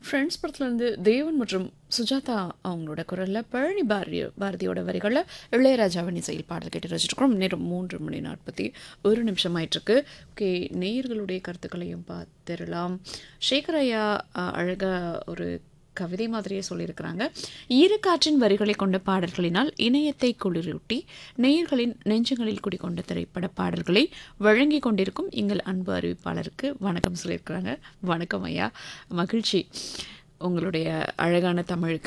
friends படத்துலேருந்து தேவன் மற்றும் சுஜாதா அவங்களோட குரலில் பழனி பாரதி பாரதியோட வரிகளில் இளையராஜாவின் இசையில் பாடல் கேட்டு ரசிச்சிருக்கிறோம் நேரம் மூன்று மணி நாற்பத்தி ஒரு நிமிஷம் ஆயிட்டிருக்கு ஓகே நேயர்களுடைய கருத்துக்களையும் பார்த்துடலாம் சேகர் ஐயா அழகாக ஒரு கவிதை மாதிரியே சொல்லியிருக்கிறாங்க ஈரக்காற்றின் வரிகளை கொண்ட பாடல்களினால் இணையத்தை குளிரூட்டி நேயர்களின் நெஞ்சங்களில் குடிக்கொண்ட திரைப்பட பாடல்களை வழங்கி கொண்டிருக்கும் எங்கள் அன்பு அறிவிப்பாளருக்கு வணக்கம் சொல்லியிருக்கிறாங்க வணக்கம் ஐயா மகிழ்ச்சி உங்களுடைய அழகான தமிழுக்கு